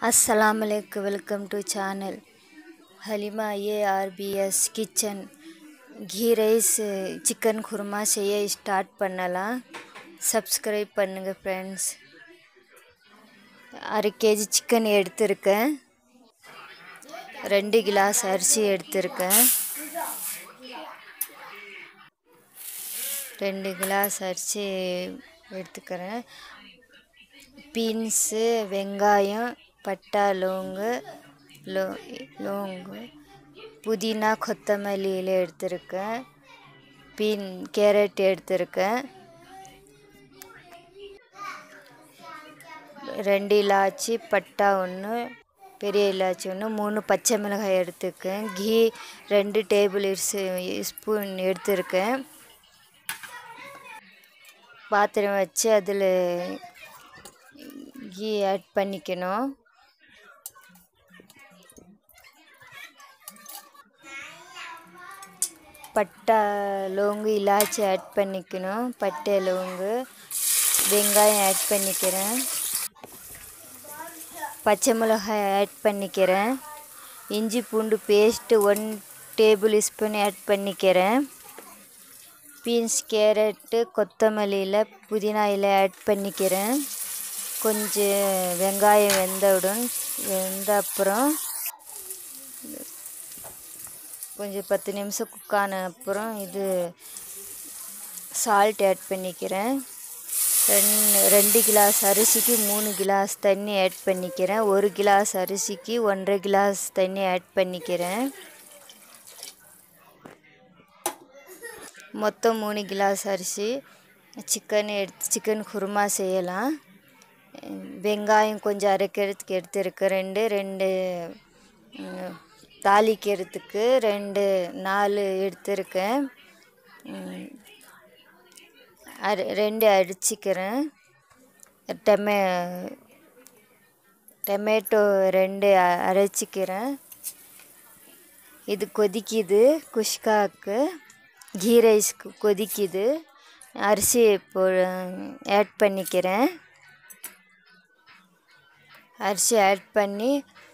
அஸ்ஸலாமு அலைக்கும் welcome to channel Halima ARBS kitchen கீ ரைஸ் சிக்கன் குருமா செய்ய ஸ்டார்ட் பண்ணலாம் சப்ஸ்கிரைப் பண்ணுங்கள் ஃப்ரெண்ட்ஸ் அரை கேஜி சிக்கன் எடுத்திருக்கேன் ரெண்டு கிளாஸ் அரிசி எடுத்திருக்கேன் ரெண்டு கிளாஸ் அரிசி எடுத்துக்கிறேன் பீன்ஸு வெங்காயம் பட்டா லோங்கு லோ லோங்கு புதினா கொத்தமல்லியில் எடுத்திருக்கேன் பீன் கேரட் எடுத்திருக்கேன் ரெண்டு இலாச்சி பட்டா ஒன்று பெரிய இலாச்சி ஒன்று மூணு பச்சை மிளகாய் எடுத்துருக்கேன் கீ ரெண்டு டேபிள் ஸ்பூன் எடுத்திருக்கேன் பாத்திரம் வச்சு அதில் கீ ஆட் பண்ணிக்கணும் பட்டா லோங்கு இலாச்சி ஆட் பண்ணிக்கணும் பட்டை லோங்கு வெங்காயம் ஆட் பண்ணிக்கிறேன் பச்சை மிளகாய் ஆட் பண்ணிக்கிறேன் இஞ்சி பூண்டு paste one tablespoon add பண்ணிக்கிறேன் பீன்ஸ் கேரட்டு கொத்தமல்லியில் புதினாயில் ஆட் பண்ணிக்கிறேன் கொஞ்சம் வெங்காயம் வெந்தவுடன் வெந்த அப்புறம் கொஞ்சம் பத்து நிமிஷம் குக் ஆன அப்புறம் இது சால்ட் ஆட் பண்ணிக்கிறேன் ரெண்டு ரெண்டு கிளாஸ் அரிசிக்கு மூணு கிளாஸ் தண்ணி ஆட் பண்ணிக்கிறேன் ஒரு கிளாஸ் அரிசிக்கு ஒன்றரை கிளாஸ் தண்ணி ஆட் பண்ணிக்கிறேன் மொத்தம் மூணு கிளாஸ் அரிசி சிக்கன் எடுத்து சிக்கன் குருமா செய்யலாம் வெங்காயம் கொஞ்சம் அரைக்கிறதுக்கு எடுத்துருக்கேன் ரெண்டு ரெண்டு தாளிக்கிறதுக்கு ரெண்டு நாலு எடுத்திருக்கேன் அரை ரெண்டு அடிச்சிக்கிறேன் டெமே டொமேட்டோ ரெண்டு அரைச்சிக்கிறேன் இது கொதிக்குது குஷ்காவுக்கு கீ ரைஸ்க்கு கொதிக்குது அரிசி இப்போ ஆட் பண்ணிக்கிறேன் அரிசி ஆட் பண்ணி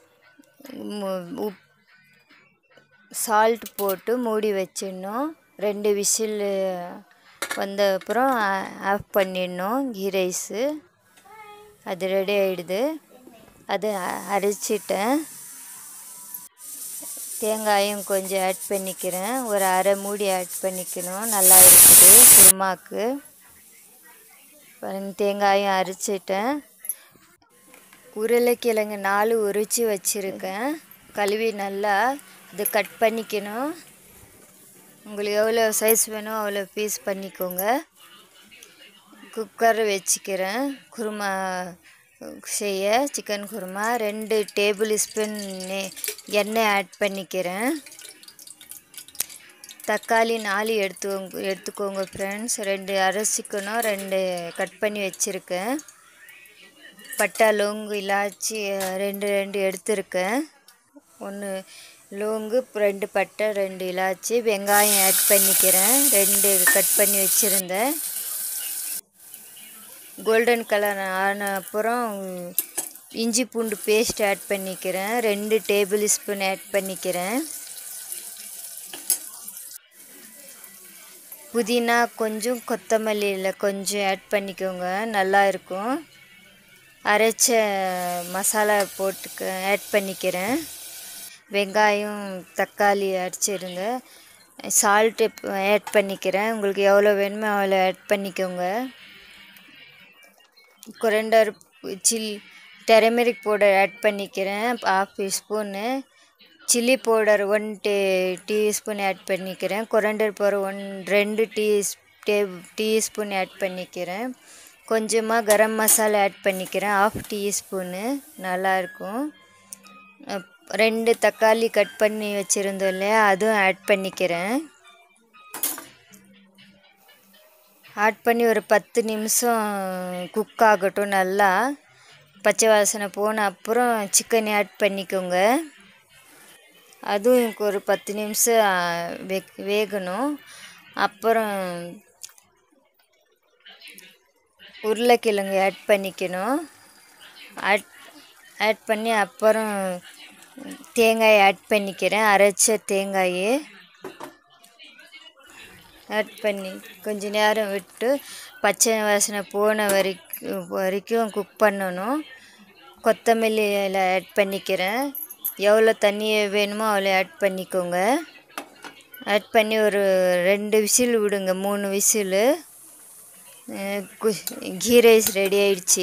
உப் சால்ட் போட்டு மூடி வச்சிடணும் ரெண்டு விசில் வந்த அப்புறம் ஆஃப் பண்ணிடணும் கீ ரைஸு அது ரெடி ஆகிடுது அது அரைச்சிட்டேன் தேங்காயும் கொஞ்சம் ஆட் பண்ணிக்கிறேன் ஒரு அரை மூடி ஆட் பண்ணிக்கணும் நல்லா இருக்குது குருமாக்கு தேங்காயும் அரைச்சிட்டேன் உருளைக்கிழங்கு நாலு உரித்து வச்சுருக்கேன் கழுவி நல்லா இது கட் பண்ணிக்கணும் உங்களுக்கு எவ்வளோ சைஸ் வேணும் அவ்வளோ பீஸ் பண்ணிக்கோங்க குக்கர் வச்சுக்கிறேன் குருமா செய்ய சிக்கன் குருமா ரெண்டு டேபிள் ஸ்பூன் எண்ணெய் ஆட் பண்ணிக்கிறேன் தக்காளி நாலு எடுத்து எடுத்துக்கோங்க ஃப்ரெண்ட்ஸ் ரெண்டு அரைச்சிக்கணும் ரெண்டு கட் பண்ணி வச்சுருக்கேன் பட்டா லோங்கு இலாச்சி ரெண்டு ரெண்டு எடுத்திருக்கேன் ஒன்று லோங்கு ரெண்டு பட்டை ரெண்டு இலாச்சி வெங்காயம் ஆட் பண்ணிக்கிறேன் ரெண்டு கட் பண்ணி வச்சுருந்தேன் கோல்டன் கலர் ஆன அப்புறம் இஞ்சி பூண்டு பேஸ்ட் ஆட் பண்ணிக்கிறேன் ரெண்டு டேபிள் ஸ்பூன் ஆட் பண்ணிக்கிறேன் புதினா கொஞ்சம் கொத்தமல்லியில் கொஞ்சம் ஆட் பண்ணிக்கோங்க நல்லா இருக்கும் அரைச்ச மசாலா போட்டுக்க ஆட் பண்ணிக்கிறேன் வெங்காயம் தக்காளி அரைச்சிருங்க சால்ட்டு ஆட் பண்ணிக்கிறேன் உங்களுக்கு எவ்வளோ வேணுமோ அவ்வளோ ஆட் பண்ணிக்கோங்க கொரண்டர் சில் டெரமெரிக் பவுடர் ஆட் பண்ணிக்கிறேன் half spoon chilli powder one டே டீஸ்பூன் ஆட் பண்ணிக்கிறேன் கொரண்டர் பவுடர் ஒன் ரெண்டு டீ டே டீஸ்பூன் ஆட் பண்ணிக்கிறேன் கொஞ்சமாக கரம் மசாலா ஆட் பண்ணிக்கிறேன் ஆஃப் டீஸ்பூனு நல்லாயிருக்கும் ரெண்டு தக்காளி கட் பண்ணி வச்சுருந்தோம் இல்லையா அதுவும் ஆட் பண்ணிக்கிறேன் ஆட் பண்ணி ஒரு பத்து நிமிஷம் குக் ஆகட்டும் நல்லா பச்சை வாசனை போன அப்புறம் சிக்கன் ஆட் பண்ணிக்கோங்க அதுவும் எனக்கு ஒரு பத்து நிமிஷம் வே வேகணும் அப்புறம் உருளைக்கிழங்கு ஆட் பண்ணிக்கணும் ஆட் ஆட் பண்ணி அப்புறம் தேங்காயை ஆட் பண்ணிக்கிறேன் அரைச்ச தேங்காய் ஆட் பண்ணி கொஞ்ச நேரம் விட்டு பச்சை வாசனை போன வரைக்கும் வரைக்கும் குக் பண்ணணும் கொத்தமல்லி இலை ஆட் பண்ணிக்கிறேன் எவ்வளோ தண்ணி வேணுமோ அவ்வளோ ஆட் பண்ணிக்கோங்க ஆட் பண்ணி ஒரு ரெண்டு விசில் விடுங்க மூணு விசிலு கீ ரைஸ் ரெடி ஆயிடுச்சு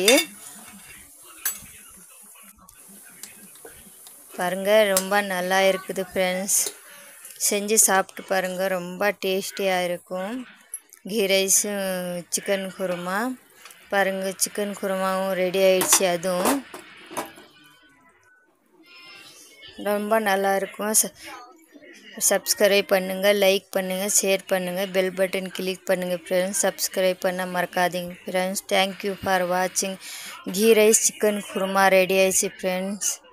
பாருங்கள் ரொம்ப நல்லா இருக்குது ஃப்ரெண்ட்ஸ் செஞ்சு சாப்பிட்டு பாருங்கள் ரொம்ப டேஸ்டியாக இருக்கும் கீ ரைஸும் சிக்கன் குருமா பாருங்கள் சிக்கன் குருமாவும் ரெடி ஆயிடுச்சு அதுவும் ரொம்ப நல்லா இருக்கும் சப்ஸ்கிரைப் பண்ணுங்கள் லைக் பண்ணுங்கள் ஷேர் பண்ணுங்கள் பெல் பட்டன் கிளிக் பண்ணுங்கள் ஃப்ரெண்ட்ஸ் சப்ஸ்கிரைப் பண்ண மறக்காதீங்க ஃப்ரெண்ட்ஸ் தேங்க்யூ ஃபார் வாட்சிங் ghee rice chicken kurma ready ஆயிடுச்சு ஃப்ரெண்ட்ஸ்